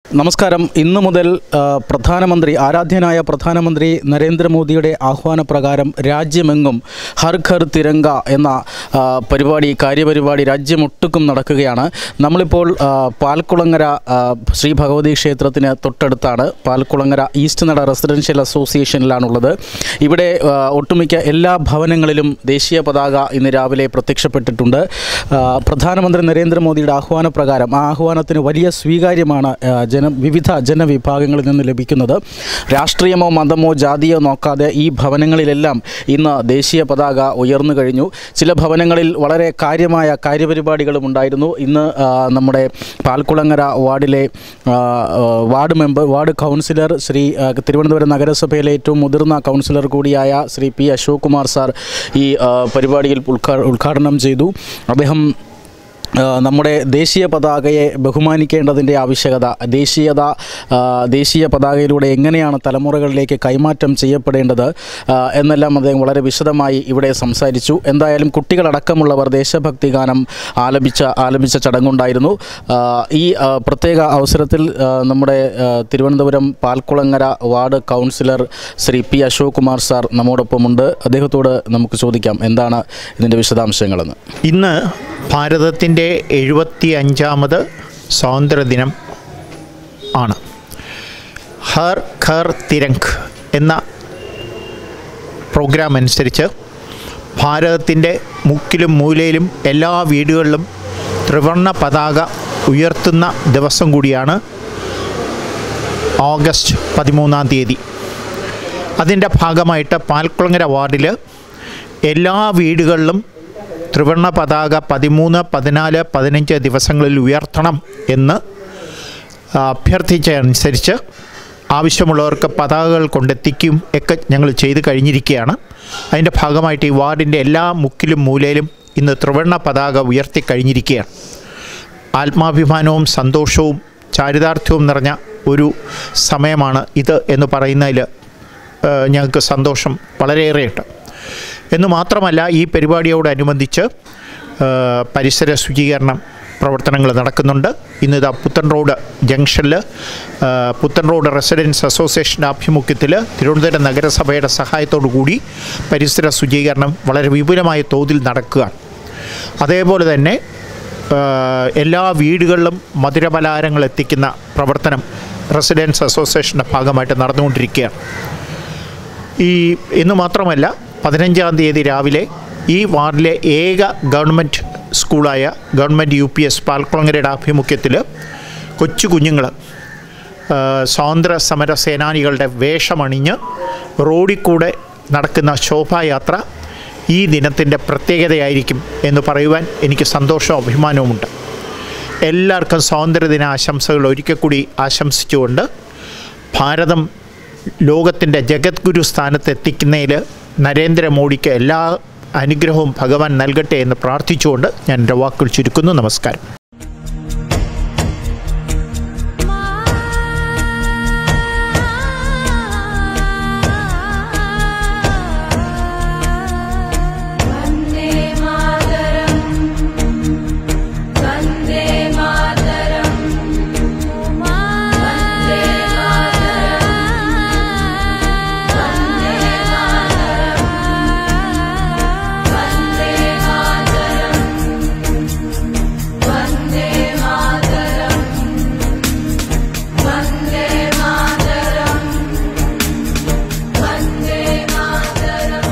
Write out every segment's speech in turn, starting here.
നമസ്കാരം ഇന്നു മുതൽ ആ, പ്രധാനമന്ത്രി ആരാധ്യനായ പ്രധാനമന്ത്രി നരേന്ദ്രമോദിയുടെ ആഹ്വാനപ്രകാരം രാജ്യമെങ്ങും ഹർ ഘർ തിരങ്ക എന്ന ആ, പരിപാടി കാര്യപരിപാടി രാജ്യമൊട്ടുക്കും നടക്കുകയാണ് നമ്മളിപ്പോൾ ആ, പാൽക്കുളങ്ങര ആ, ശ്രീ ഭഗവതി ക്ഷേത്രത്തിന് തൊട്ടടുത്താണ് പാൽക്കുളങ്ങര ഈസ്റ്റ് നട റെസിഡൻഷ്യൽ അസോസിയേഷനിലാണുള്ളത് ഇവിടെ ആ, ഒട്ടുമിക്ക എല്ലാ ഭവനങ്ങളിലും ദേശീയ പതാക ഇന്ന് രാവിലെ പ്രത്യക്ഷപ്പെട്ടിട്ടുണ്ട് ആ, പ്രധാനമന്ത്രി നരേന്ദ്രമോദിയുടെ ആഹ്വാനപ്രകാരം ആ ആഹ്വാനത്തിന് വലിയ സ്വീകാര്യമാണ് ആ, ജന വിവിധ ജനവിഭാഗങ്ങളിൽ നിന്ന് ലഭിക്കുന്നത് രാഷ്ട്രീയമോ മതമോ ജാതിയോ നോക്കാതെ ഈ ഭവനങ്ങളിലെല്ലാം ഇന്ന് ദേശീയ പതാക ഉയർന്നു കഴിഞ്ഞു ചില ഭവനങ്ങളിൽ വളരെ കാര്യമായ കാര്യപരിപാടികളും ഉണ്ടായിരുന്നു ഇന്ന് ആ, നമ്മുടെ പാൽക്കുളങ്ങര വാർഡിലെ ആ, ആ, ward member ward councillor Shri ആ, തിരുവനന്തപുരം നഗരസഭയിലെ ഏറ്റവും മുതിർന്ന കൗൺസിലർ കൂടിയായ ശ്രീ പി അശോക് കുമാർ സാർ ഈ ആ, പരിപാടിയിൽ ഉദ്ഘാ- ഉദ്ഘാടനം ചെയ്തു അദ്ദേഹം ആ, നമ്മുടെ ദേശീയ പതാകയെ ബഹുമാനിക്കേണ്ടതിൻ്റെ ആവശ്യകത ദേശീയത ആ, ദേശീയ പതാകയിലൂടെ എങ്ങനെയാണ് തലമുറകളിലേക്ക് കൈമാറ്റം ചെയ്യപ്പെടേണ്ടത് ആ, എന്നെല്ലാം അദ്ദേഹം വളരെ വിശദമായി ഇവിടെ സംസാരിച്ചു എന്തായാലും കുട്ടികളടക്കമുള്ളവർ ദേശഭക്തി ഗാനം ആലപിച്ച ആലപിച്ച ചടങ്ങുണ്ടായിരുന്നു ആ, ഈ ആ, പ്രത്യേക അവസരത്തിൽ ആ, നമ്മുടെ ആ, Thiruvananthapuram Palkulangara ward councillor Shri P Ashok Kumar sir നമ്മോടൊപ്പമുണ്ട് അദ്ദേഹത്തോട് നമുക്ക് ചോദിക്കാം എന്താണ് ഇതിൻ്റെ വിശദാംശങ്ങളെന്ന് ഇന്ന് ഭാരതത്തിൻ്റെ എഴുപത്തി അഞ്ചാമത് സ്വാതന്ത്ര്യദിനം ആണ് ഹർ ഘർ തിരങ്ക് എന്ന പ്രോഗ്രാം അനുസരിച്ച് ഭാരതത്തിൻ്റെ മുക്കിലും മൂലയിലും എല്ലാ വീടുകളിലും ത്രിവർണ്ണ പതാക ഉയർത്തുന്ന ദിവസം കൂടിയാണ് ഓഗസ്റ്റ് പതിമൂന്നാം തീയതി അതിൻ്റെ ഭാഗമായിട്ട് പാൽക്കുളങ്ങര വാർഡിൽ എല്ലാ വീടുകളിലും ത്രിവർണ്ണ പതാക പതിമൂന്ന് പതിനാല് പതിനഞ്ച് ദിവസങ്ങളിൽ ഉയർത്തണം എന്ന് അഭ്യർത്ഥിച്ച അനുസരിച്ച് ആവശ്യമുള്ളവർക്ക് പതാകകൾ കൊണ്ടെത്തിക്കും ഒക്കെ ഞങ്ങൾ ചെയ്ത് കഴിഞ്ഞിരിക്കുകയാണ് അതിൻ്റെ ഭാഗമായിട്ട് ഈ വാർഡിൻ്റെ എല്ലാ മുക്കിലും മൂലയിലും ഇന്ന് ത്രിവർണ്ണ പതാക ഉയർത്തി കഴിഞ്ഞിരിക്കുകയാണ് ആത്മാഭിമാനവും സന്തോഷവും ചാരിതാർത്ഥ്യവും നിറഞ്ഞ ഒരു സമയമാണ് ഇത് എന്ന് പറയുന്നതിൽ ഏഹ്, ഞങ്ങൾക്ക് സന്തോഷം വളരെയേറെയുണ്ട് എന്ന് മാത്രമല്ല ഈ പരിപാടിയോടനുബന്ധിച്ച് ഏഹ്, പരിസര ശുചീകരണം പ്രവർത്തനങ്ങൾ നടക്കുന്നുണ്ട് ഇന്ന് ഇതാ പുത്തൻ റോഡ് ജംഗ്ഷനിൽ ഏഹ്, പുത്തൻ റോഡ് റെസിഡൻസ് അസോസിയേഷൻ്റെ ആഭിമുഖ്യത്തിൽ തിരുവനന്തപുരം നഗരസഭയുടെ സഹായത്തോടു കൂടി പരിസര ശുചീകരണം വളരെ വിപുലമായ തോതിൽ നടക്കുകയാണ് അതേപോലെ തന്നെ ഏഹ്, എല്ലാ വീടുകളിലും മധുരപലാരങ്ങൾ എത്തിക്കുന്ന പ്രവർത്തനം റെസിഡൻസ് അസോസിയേഷൻ്റെ ഭാഗമായിട്ട് നടന്നുകൊണ്ടിരിക്കുകയാണ് ഈ ഇന്ന് മാത്രമല്ല പതിനഞ്ചാം തീയതി രാവിലെ ഈ വാർഡിലെ ഏക ഗവൺമെൻറ് സ്കൂളായ ഗവൺമെൻറ് യു പി എസ് പാൽക്കുളങ്ങരയുടെ ആഭിമുഖ്യത്തിൽ കൊച്ചു കുഞ്ഞുങ്ങൾ സ്വാതന്ത്ര്യ സമര സേനാനികളുടെ വേഷമണിഞ്ഞ് റോഡിൽ കൂടെ നടക്കുന്ന ശോഭായാത്ര ഈ ദിനത്തിൻ്റെ പ്രത്യേകതയായിരിക്കും എന്ന് പറയുവാൻ എനിക്ക് സന്തോഷവും അഭിമാനവുമുണ്ട് എല്ലാവർക്കും സ്വാതന്ത്ര്യദിന ആശംസകൾ ഒരിക്കൽ കൂടി ആശംസിച്ചുകൊണ്ട് ഭാരതം ലോകത്തിൻ്റെ ജഗദ്ഗുരു സ്ഥാനത്ത് എത്തിക്കുന്നതിൽ നരേന്ദ്രമോദിക്ക് എല്ലാ അനുഗ്രഹവും ഭഗവാൻ നൽകട്ടെ എന്ന് പ്രാർത്ഥിച്ചുകൊണ്ട് ഞാൻ എൻ്റെ വാക്കുകൾ ചുരുക്കുന്നു നമസ്കാരം वन्दे मातरम् वन्दे मातरम् वन्दे मातरम् वन्दे मातरम् वन्दे मातरम् वन्दे मातरम् वन्दे मातरम् वन्दे मातरम्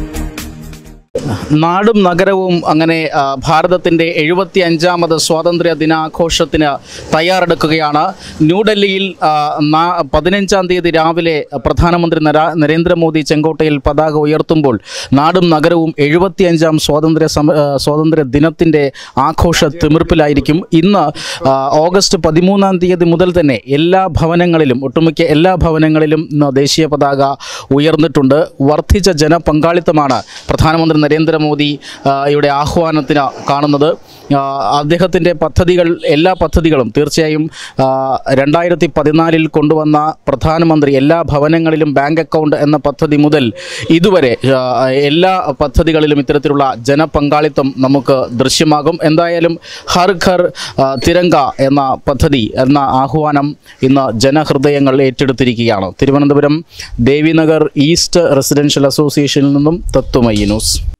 നാടും നഗരവും അങ്ങനെ ആ, ഭാരതത്തിൻ്റെ എഴുപത്തി അഞ്ചാമത് സ്വാതന്ത്ര്യ ദിനാഘോഷത്തിന് തയ്യാറെടുക്കുകയാണ് ന്യൂഡൽഹിയിൽ ആ, നാ- പതിനഞ്ചാം തീയതി രാവിലെ പ്രധാനമന്ത്രി നരാ ഓഗസ്റ്റ് ചെങ്കോട്ടയിൽ പതാക ഉയർത്തുമ്പോൾ നാടും നഗരവും എഴുപത്തിയഞ്ചാം സ്വാതന്ത്ര്യ സമ ആ, സ്വാതന്ത്ര്യ ദിനത്തിൻ്റെ ആഘോഷ തിമിർപ്പിലായിരിക്കും ഇന്ന് ആ, ഓഗസ്റ്റ് പതിമൂന്നാം തീയതി മുതൽ തന്നെ എല്ലാ ഭവനങ്ങളിലും ഒട്ടുമിക്ക എല്ലാ ഭവനങ്ങളിലും ഇന്ന് ദേശീയ പതാക ഉയർന്നിട്ടുണ്ട് വർദ്ധിച്ച ജനപങ്കാളിത്തമാണ് പ്രധാനമന്ത്രി നരേന്ദ്രമോദി നരേന്ദ്രമോദി ആ, യുടെ ആഹ്വാനത്തിന് കാണുന്നത് ആ, അദ്ദേഹത്തിൻ്റെ പദ്ധതികൾ എല്ലാ പദ്ധതികളും തീർച്ചയായും ആ, രണ്ടായിരത്തി പതിനാലിൽ കൊണ്ടുവന്ന പ്രധാനമന്ത്രി എല്ലാ ഭവനങ്ങളിലും ബാങ്ക് അക്കൗണ്ട് എന്ന പദ്ധതി മുതൽ ഇതുവരെ ആ, എല്ലാ പദ്ധതികളിലും ഇത്തരത്തിലുള്ള ജനപങ്കാളിത്തം നമുക്ക് ദൃശ്യമാകും എന്തായാലും ഹർ ഘർ ആ, തിരങ്ക എന്ന പദ്ധതി എന്ന ആഹ്വാനം ഇന്ന് ജനഹൃദയങ്ങൾ ഏറ്റെടുത്തിരിക്കുകയാണ് തിരുവനന്തപുരം ദേവിനഗർ ഈസ്റ്റ് റെസിഡൻഷ്യൽ അസോസിയേഷനിൽ നിന്നും തത്വമയി ന്യൂസ്